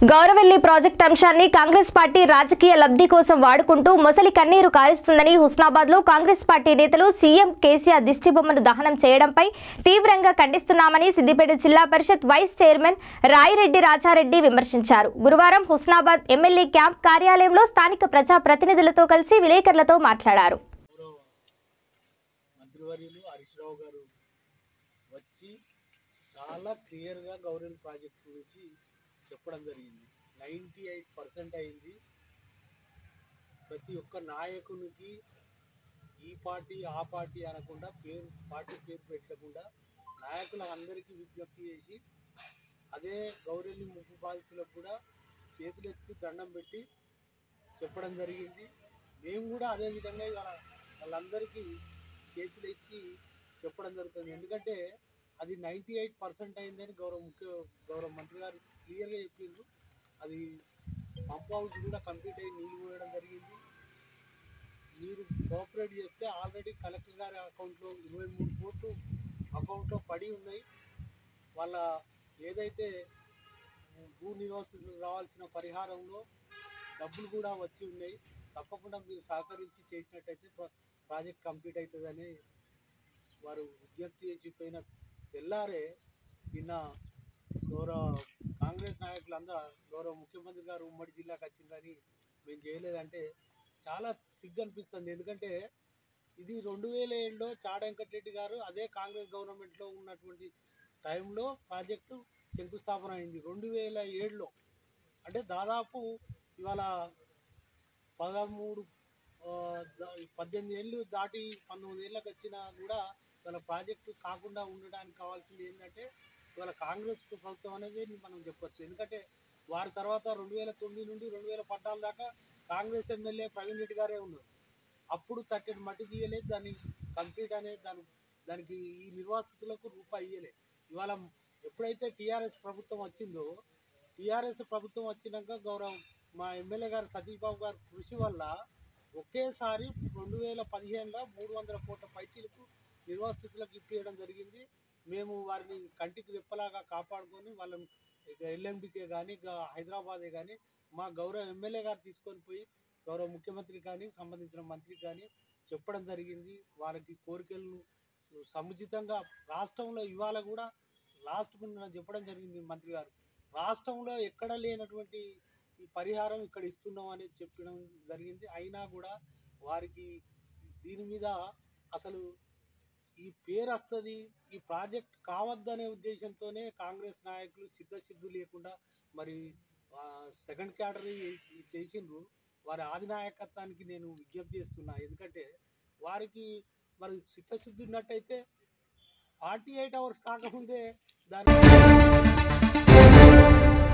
Gouravelli project అంశాన్ని Congress party రాజకీయ లబ్ధి కోసం వాడుకుంటూ మొసలి కన్నీరు కారిస్తుందని హుస్నాబాద్ లో కాంగ్రెస్ పార్టీ నేతలు సీఎం కేసీఆర్ దిష్టిబొమ్మను దహనం చేయడంపై తీవ్రంగా ఖండిస్తున్నామని సిద్దిపేట జిల్లా పరిషత్ వైస్ చైర్మన్ రాయిరెడ్డి రాజారెడ్డి విమర్శించారు గురువారం హుస్నాబాద్ ఎమ్మెల్యే క్యాంప్ కార్యాలయంలో స్థానిక ప్రజా ప్రతినిధులతో కలిసి విలేకరులతో మాట్లాడారు గౌరవ మంత్రివర్యులు హరీష్ రావు గారు వచ్చి చాలా క్లియర్గా గౌరవ ప్రాజెక్ట్ గురించి చెప్పడం జరిగింది నైంటీ ఎయిట్ పర్సెంట్ అయింది ప్రతి ఒక్క నాయకునికి ఈ పార్టీ ఆ పార్టీ అనకుండా పేరు పార్టీ పేరు పెట్టకుండా నాయకులకు అందరికీ విజ్ఞప్తి చేసి అదే గౌరెల్లి ముప్పు బాధితులకు కూడా చేతులెత్తి దండం పెట్టి చెప్పడం జరిగింది మేము కూడా అదే విధంగా ఇవాళ వాళ్ళందరికీ చేతులు ఎత్తి చెప్పడం జరుగుతుంది ఎందుకంటే అది నైంటీ ఎయిట్ పర్సెంట్ అయిందని గౌరవ ముఖ్య గౌరవ మంత్రి గారు క్లియర్గా చెప్పిండ్రు అది పంప్ హౌస్ కూడా కంప్లీట్ అయ్యి నీళ్ళు పోయడం జరిగింది మీరు కోఆపరేట్ చేస్తే ఆల్రెడీ కలెక్టర్ గారి అకౌంట్లో ఇరవై మూడు కోట్లు అకౌంట్లో పడి ఉన్నాయి వాళ్ళ ఏదైతే భూ నివాసులకు రావాల్సిన పరిహారంలో డబ్బులు కూడా వచ్చి ఉన్నాయి తప్పకుండా మీరు సహకరించి చేసినట్టయితే ప్ర- ప్రాజెక్ట్ కంప్లీట్ అవుతుందని వారు విజ్ఞప్తి చేసిపోయిన తెల్లారే నిన్న గౌరవ కాంగ్రెస్ నాయకులంతా గౌరవ ముఖ్యమంత్రి గారు ఉమ్మడి జిల్లాకు వచ్చిందని మేము చేయలేదంటే చాలా సిగ్గు అనిపిస్తుంది ఎందుకంటే ఇది రెండు వేల ఏడులో చాడ వెంకటరెడ్డి గారు అదే కాంగ్రెస్ గవర్నమెంట్లో ఉన్నటువంటి టైంలో ప్రాజెక్టు శంకుస్థాపన అయింది రెండు వేల ఏడులో అంటే దాదాపు ఇవాళ పదమూడు ఆ, ద- పద్దెనిమిది ఏళ్ళు దాటి పంతొమ్మిది ఏళ్ళకి వచ్చినా కూడా ఇవాళ ప్రాజెక్టు కాకుండా ఉండడానికి కావాల్సింది ఏంటంటే ఇవాళ కాంగ్రెస్ ప్రభుత్వం అనేది మనం చెప్పొచ్చు ఎందుకంటే వారి తర్వాత రెండు వేల తొమ్మిది నుండి రెండు వేల పద్నాలుగు దాకా కాంగ్రెస్ ఎమ్మెల్యే ప్రవీణ్ రెడ్డి గారే ఉన్నారు అప్పుడు తట్టెడు మట్టి తీయలేదు దాన్ని కంప్లీట్ అనేది దాని దానికి ఈ నిర్వాసితులకు రూపాయి ఇయ్యలే ఇవాళ ఎప్పుడైతే టీఆర్ఎస్ ప్రభుత్వం వచ్చిందో టీఆర్ఎస్ ప్రభుత్వం వచ్చినాక గౌరవం మా ఎమ్మెల్యే గారు సతీష్ బాబు గారి కృషి వల్ల ఒకేసారి రెండు వేల పదిహేనులో మూడు వందల కోట్ల పైచీలకు నిర్వాసితులకు ఇప్పించడం జరిగింది మేము వారిని కంటికి రెప్పలాగా కాపాడుకొని వాళ్ళని ఇక ఎల్ఎండికే కానీ ఇక హైదరాబాదే కానీ మా గౌరవ ఎమ్మెల్యే గారు తీసుకొని పోయి గౌరవ ముఖ్యమంత్రికి కానీ సంబంధించిన మంత్రికి కానీ చెప్పడం జరిగింది వారికి కోరికలను సముచితంగా రాష్ట్రంలో ఇవాళ కూడా లాస్ట్కు నిన్న చెప్పడం జరిగింది మంత్రి గారు రాష్ట్రంలో ఎక్కడ లేనటువంటి ఈ పరిహారం ఇక్కడ ఇస్తున్నాం అనేది చెప్పడం జరిగింది అయినా కూడా వారికి దీని మీద అసలు ఈ పేరు వస్తుంది ఈ ప్రాజెక్ట్ కావద్దనే ఉద్దేశంతోనే కాంగ్రెస్ నాయకులు చిత్తశుద్ధి లేకుండా మరి సెకండ్ క్యాటరీ చేసిండ్రు వారి ఆది నాయకత్వానికి నేను విజ్ఞప్తి చేస్తున్నా ఎందుకంటే వారికి మరి చిత్తశుద్ధి ఉన్నట్టయితే ఫార్టీ ఎయిట్ అవర్స్ కాకముందే దాన్ని